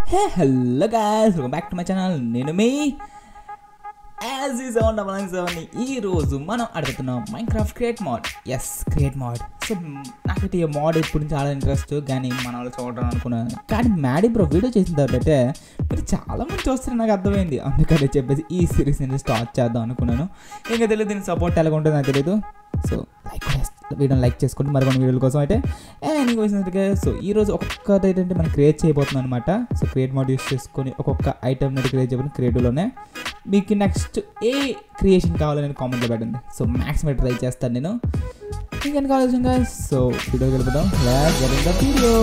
Hey hello guys welcome back to my channel నేను మీ as E seven double nine seven ఈ రోజు మనం అడుగుతున్నాం Minecraft create mode yes create mode so నాకైతే ఈ మోడ్ ఇప్పుడు చాలా ఇంట్రెస్ట్ కానీ మన వాళ్ళు చూడడం అనుకున్నాను కానీ మ్యాడీ బ్రో వీడియో చేసిన తర్వాత అయితే మీరు చాలా మంది చూస్తారు నాకు అర్థమైంది అందుకని చెప్పేసి ఈ సిరీస్ నేను స్టార్ట్ చేద్దాం అనుకున్నాను ఇంకా తెలియదు దీని సపోర్ట్ ఎలా ఉంటుందో నాకు తెలియదు సో లైక్ వీడియోని లైక్ చేసుకోండి మరికొన్ని వీడియోల కోసం అయితే నీకు వచ్చినట్టుగా సో ఈరోజు ఒక్కొక్కటి ఏంటంటే మనం క్రియేట్ చేయబోతున్నాం అనమాట సో క్రియేట్ మోడ్ యూస్ చేసుకొని ఒక్కొక్క ఐటమ్ అనేది క్రియేట్ చేయబోతుంది క్రియేటివ్లోనే మీకు నెక్స్ట్ ఏ క్రియేషన్ కావాలని కామెంట్లో పెట్టండి సో మ్యాక్సిమం ట్రై చేస్తాను నేను ఇంకేం కావాల్సిందిగా సో వీడియో గెలుపుదాం ద వీడియో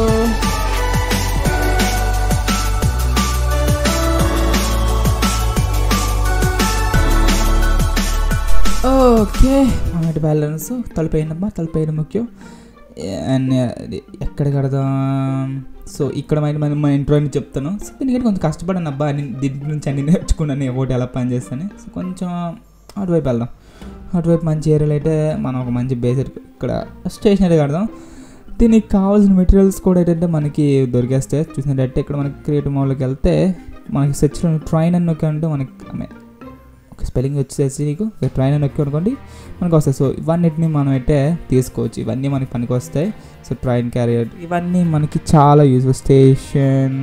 ఓకే మొదటి బ్యాలెన్స్ తలుపైనమ్మా తలుపైన ముఖ్యం అండ్ అది ఎక్కడ కడదాం సో ఇక్కడ మన మన మన ఇంట్రో అని చెప్తాను సో దీనికి కొంచెం కష్టపడాను అబ్బా అని దీని గురించి అన్ని నేర్చుకున్నాను ఒకటి ఎలా పని చేస్తాను సో కొంచెం అటువైపు వెళ్దాం అటువైపు మంచి ఏరియాలో అయితే మనం ఒక మంచి బేస్ ఇక్కడ స్టేషనరీ కడదాం దీనికి కావాల్సిన మెటీరియల్స్ కూడా ఏంటంటే మనకి దొరికేస్తాయి చూసినట్టయితే ఇక్కడ మనకి క్రియేటివ్ మోడ్లోకి వెళ్తే మనకి సెర్చ్లో ట్రైన్ అని నొక్కి అంటే మనకి I mean, ఒక స్పెల్లింగ్ వచ్చేసి నీకు ట్రైన్ అని నొక్కి అనుకోండి మనకు వస్తాయి సో ఇవన్నిటిని మనం అయితే తీసుకోవచ్చు ఇవన్నీ మనకి పనికి వస్తాయి సో ట్రైన్ క్యారియర్ ఇవన్నీ మనకి చాలా యూజ్ స్టేషన్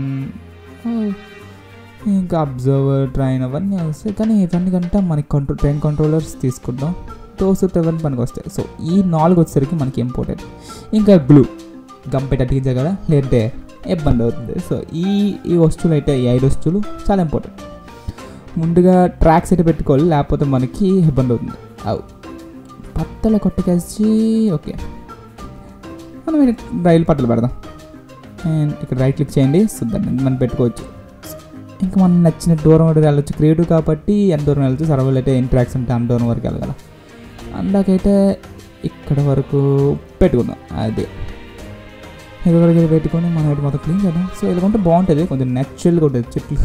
ఇంకా అబ్జర్వర్ ట్రైన్ అవన్నీ వస్తాయి కానీ ఇవన్నీ కంటే మనకి కంట్రోల్ ట్రైన్ కంట్రోలర్స్ తీసుకుందాం టోస్ ఇవన్నీ పనికి వస్తాయి సో ఈ నాలుగు వచ్చేసరికి మనకి ఇంపార్టెంట్ ఇంకా గ్లూ గమ్ పెట్టి అతికించే కదా లేదంటే ఇబ్బంది అవుతుంది సో ఈ ఈ వస్తువులు అయితే ఈ ఐదు వస్తువులు చాలా ఇంపార్టెంట్ ముందుగా ట్రాక్స్ అయితే పెట్టుకోవాలి లేకపోతే మనకి ఇబ్బంది అవుతుంది అవు పత్తల కొట్టుకేసి ఓకే మనం ఇది రైలు పట్టలు పెడదాం అండ్ ఇక్కడ రైట్ క్లిక్ చేయండి సో దాన్ని మనం పెట్టుకోవచ్చు ఇంకా మనం నచ్చిన దూరం వరకు వెళ్ళొచ్చు క్రియేటివ్ కాబట్టి ఎంత దూరం వెళ్ళచ్చు సర్వర్లు అయితే ఇంట్రాక్స్ ఉంటే అంత దూరం వరకు వెళ్ళగల అందాకైతే ఇక్కడ వరకు పెట్టుకుందాం అది ఇక్కడ వరకు ఇది పెట్టుకొని మనం ఇటు మొత్తం క్లీన్ చేద్దాం సో ఇలా ఉంటే బాగుంటుంది కొంచెం న్యాచురల్గా ఉంటుంది చెట్లు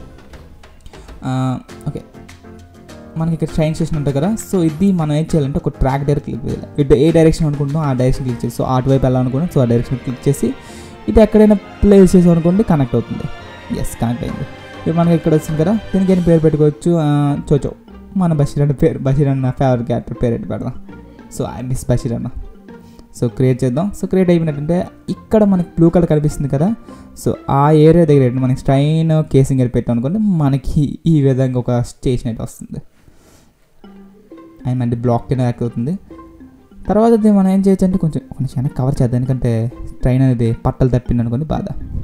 ఓకే మనకి ఇక్కడ ట్రైన్ స్టేషన్ ఉంటుంది కదా సో ఇది మనం ఏం చేయాలంటే ఒక ట్రాక్ డైరెక్ట్ క్లిక్ చేయాలి ఇటు ఏ డైరెక్షన్ అనుకుంటున్నాం ఆ డైరెక్షన్ క్లిక్ చేసి సో అటువైపు వెళ్ళాలనుకున్నాం సో ఆ డైరెక్షన్ క్లిక్ చేసి ఇది ఎక్కడైనా ప్లేస్ చేసాం అనుకోండి కనెక్ట్ అవుతుంది ఎస్ కనెక్ట్ అయింది ఇప్పుడు మనకి ఇక్కడ వచ్చింది కదా దీనికి ఏం పేరు పెట్టుకోవచ్చు చోచో మన బషీర్ అన్న పేరు బషీర్ అన్న ఫేవరెట్ క్యారెక్టర్ పేరు ఎట్టి పెడదాం సో ఐ మిస్ బషీర్ అన్న సో క్రియేట్ చేద్దాం సో క్రియేట్ అయిపోయినట్టంటే ఇక్కడ మనకి బ్లూ కలర్ కనిపిస్తుంది కదా సో ఆ ఏరియా దగ్గర ఏంటి మనకి స్ట్రైన్ కేసింగ్ ఏరియా పెట్టాం అనుకోండి మనకి ఈ విధంగా ఒక స్టేషన్ అయితే వస్తుంది అండ్ మనకి బ్లాక్ కింద యాక్ట్ అవుతుంది తర్వాత అది మనం ఏం చేయొచ్చు అంటే కొంచెం కొంచెం వెనక్కి కవర్ చేద్దాం ఎందుకంటే ట్రైన్ అనేది పట్టలు తప్పింది అనుకోండి బాధ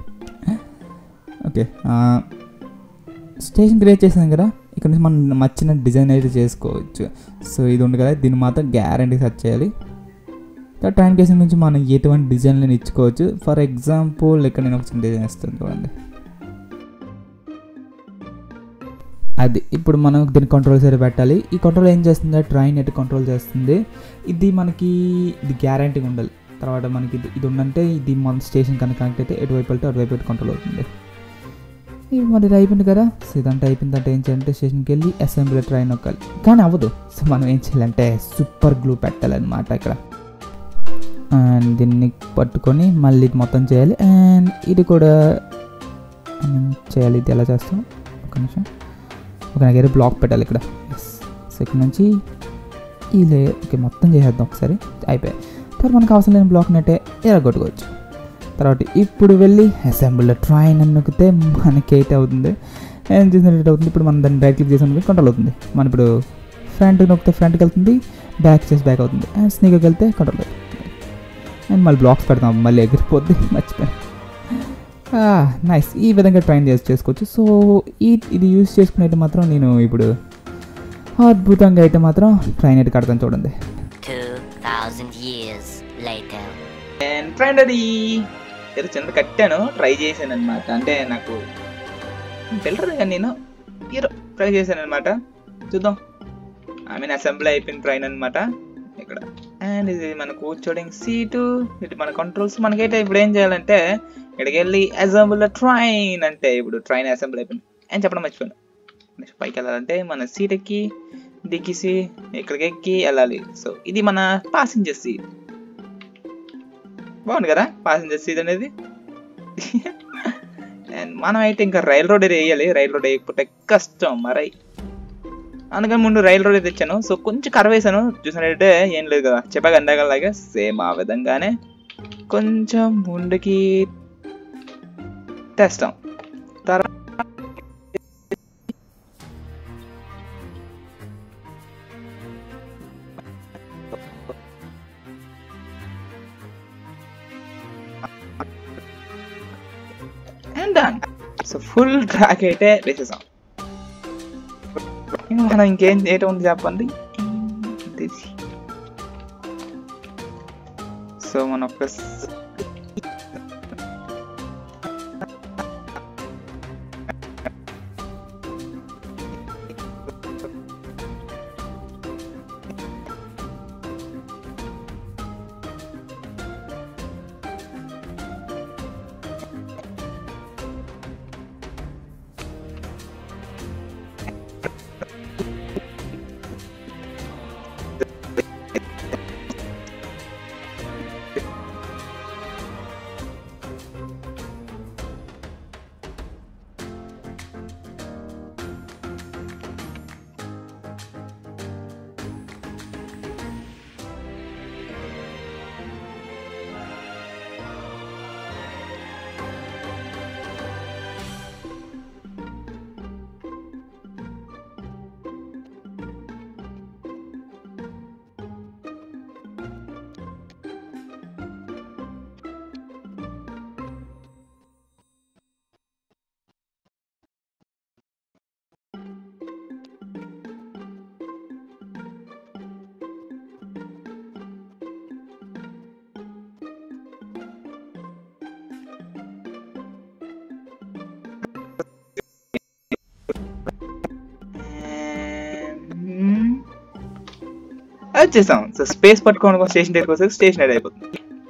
ఓకే స్టేషన్ క్రియేట్ చేసాం కదా ఇక్కడ నుంచి మనం నచ్చిన డిజైన్ అయితే చేసుకోవచ్చు సో ఇది ఉంది కదా దీన్ని మాత్రం గ్యారంటీ సెర్చ్ చేయాలి ట్రైన్ కేసింగ్ నుంచి మనం ఎటువంటి డిజైన్లను ఇచ్చుకోవచ్చు ఫర్ ఎగ్జాంపుల్ ఇక్కడ నేను ఒక చిన్న డిజైన్ ఇస్తాను చూడండి అది ఇప్పుడు మనం దీని కంట్రోల్ సరే పెట్టాలి ఈ కంట్రోల్ ఏం చేస్తుంది ట్రైన్ ఎటు కంట్రోల్ చేస్తుంది ఇది మనకి ఇది గ్యారంటీగా ఉండాలి తర్వాత మనకి ఇది ఇది ఉందంటే ఇది మన స్టేషన్ కనుక కనెక్ట్ అయితే ఎటువైపు వెళ్తే అటువైపు కంట్రోల్ అవుతుంది ఇది మరి ఇది అయిపోయింది కదా సో ఇదంతా అయిపోయిందంటే ఏం చేయాలంటే స్టేషన్కి వెళ్ళి అసెంబ్లీ ట్రైన్ నొక్కాలి కానీ అవ్వదు సో మనం ఏం చేయాలంటే సూపర్ గ్లూ పెట్టాలన్నమాట ఇక్కడ అండ్ దీన్ని పట్టుకొని మళ్ళీ ఇది మొత్తం చేయాలి అండ్ ఇది కూడా చేయాలి ఇది ఎలా చేస్తాం ఒక నిమిషం ఒక దగ్గర బ్లాక్ పెట్టాలి ఇక్కడ ఎస్ సో ఇక్కడ నుంచి ఈ లే ఓకే మొత్తం చేసేద్దాం ఒకసారి అయిపోయాయి తర్వాత మనకు అవసరం లేని బ్లాక్ని అయితే ఇలా కొట్టుకోవచ్చు తర్వాత ఇప్పుడు వెళ్ళి అసెంబ్లీ ట్రైన్ అని నొక్కితే మనకి ఎయిట్ అవుతుంది ఏం చేసినట్టు అవుతుంది ఇప్పుడు మనం దాన్ని రైట్ క్లిక్ చేసిన కంట్రోల్ అవుతుంది మనం ఇప్పుడు ఫ్రంట్ నొక్కితే ఫ్రంట్కి వెళ్తుంది బ్యాక్ చేసి బ్యాక్ అవుతుంది అండ్ స్నీకర్కి వెళ్తే కంట్రోల్ అవుతుంది అండ్ మళ్ళీ బ్లాక్స్ పెడతాం మళ్ళీ ఎగిరిపోద్ది మర్చిపోయాను నైస్ ఈ విధంగా ట్రైన్ చేసి చేసుకోవచ్చు సో ఈ ఇది యూజ్ చేసుకునేది మాత్రం నేను ఇప్పుడు అద్భుతంగా అయితే మాత్రం ట్రైన్ అయితే కడతాను చూడండి 2,000 years later. ట్రైన్ అది ఏదో చిన్న కట్టాను ట్రై చేశాను అనమాట అంటే నాకు వెళ్ళరు కానీ నేను హీరో ట్రై చేశాను అనమాట చూద్దాం ఐ మీన్ అసెంబ్లీ అయిపోయిన ట్రైన్ అనమాట ఇక్కడ అండ్ ఇది మన కూర్చోడానికి సీటు ఇటు మన కంట్రోల్స్ మనకైతే ఇప్పుడు ఏం చేయాలంటే ఇక్కడికి వెళ్ళి అసెంబ్లీ ట్రైన్ అంటే ఇప్పుడు ట్రైన్ అసెంబ్లీ అయిపోయింది అని చెప్పడం మర్చిపోయాను నెక్స్ట్ పైకి వెళ్ళాలంటే మన సీట్ ఎక్కి దిక్కేసి ఇక్కడికి ఎక్కి వెళ్ళాలి సో ఇది మన పాసింజర్ సీట్ బాగుంది కదా పాసింజర్ సీట్ అనేది అండ్ మనం అయితే ఇంకా రైల్ రోడ్ వేయాలి రైల్ రోడ్ వేయకపోతే కష్టం మరి అందుకని ముందు రైల్ రోడ్ తెచ్చాను సో కొంచెం కర్వ్ వేసాను చూసినట్టయితే ఏం లేదు కదా చెప్పాక అందాకలాగే సేమ్ ఆ విధంగానే కొంచెం ముందుకి తెస్తాం తర్వాత and done so full track అయితే వేసేసాం ఇంకా మనం ఇంకేం చేయటం ఉంది చెప్పండి తెలిసి సో మన ఒక వచ్చేసాం సో స్పేస్ పట్టుకోవడం స్టేషన్ దగ్గరికి వస్తే స్టేషన్ రెడీ అయిపోతుంది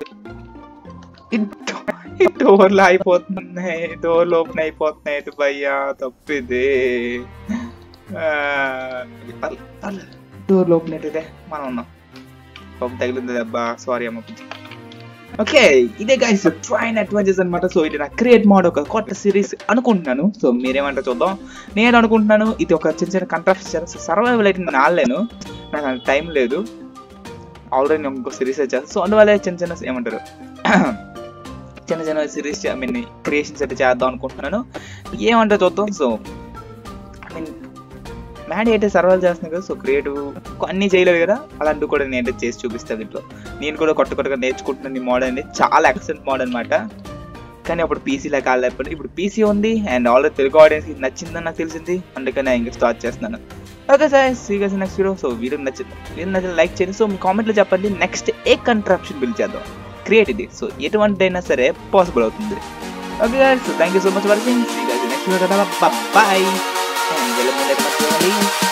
ఈ డోర్లు అయిపోతున్నాయి డోర్లు ఓపెన్ అయిపోతున్నాయి ఇటు భయ్యా తప్పిది డోర్లు ఓపెన్ అయితే మనం ఉన్నాం పాపం తగిలింది దెబ్బ సారీ అమ్మ ఓకే ఇదే గైస్ ట్రైన్ అడ్వెంచర్స్ అనమాట సో ఇది నా క్రియేట్ మోడ్ ఒక కొత్త సిరీస్ అనుకుంటున్నాను సో మీరేమంటారు చూద్దాం నేను అనుకుంటున్నాను ఇది ఒక చిన్న చిన్న కంట్రాక్ట్ ఇచ్చాను సో సర్వైవల్ అయితే నేను ఆడలేను నాకు అంత టైం లేదు ఆల్రెడీ నేను ఇంకో సిరీస్ వచ్చాను సో అందువల్ల చిన్న చిన్న ఏమంటారు చిన్న చిన్న సిరీస్ ఐ మీన్ క్రియేషన్స్ అయితే చేద్దాం అనుకుంటున్నాను ఏమంటారు చూద్దాం సో ఐ మీన్ మ్యాడీ అయితే సర్వైవ్ చేస్తున్నాను కదా సో క్రియేటివ్ అన్నీ చేయలేదు కదా అలాంటివి కూడా నేను అయితే చేసి చూపిస్తాను దీంట్లో నేను కూడా కొత్త కొత్తగా నేర్చుకుంటున్నాను ఈ మోడల్ అనేది చాలా ఎక్సలెంట్ మోడల్ అనమాట కానీ అప్పుడు పీసీలో కాలేకపోతే ఇప్పుడు పీసీ ఉంది అండ్ ఆల్రెడీ తెలుగు ఆడియన్స్కి నచ్చిందని నాకు తెలిసింది అందుకని నేను ఇంకా స్టార్ట్ చేస్తున్నాను okay sir see guys next video so video నచ్చింది వీడియో నచ్చింది లైక్ చేయండి సో మీ కామెంట్లో చెప్పండి నెక్స్ట్ ఏ కంట్రాప్షన్ బిల్ చేద్దాం క్రియేట్ ఇది సో ఎటువంటి అయినా సరే పాసిబుల్ అవుతుంది okay so thank you so much watching see guys next video bye and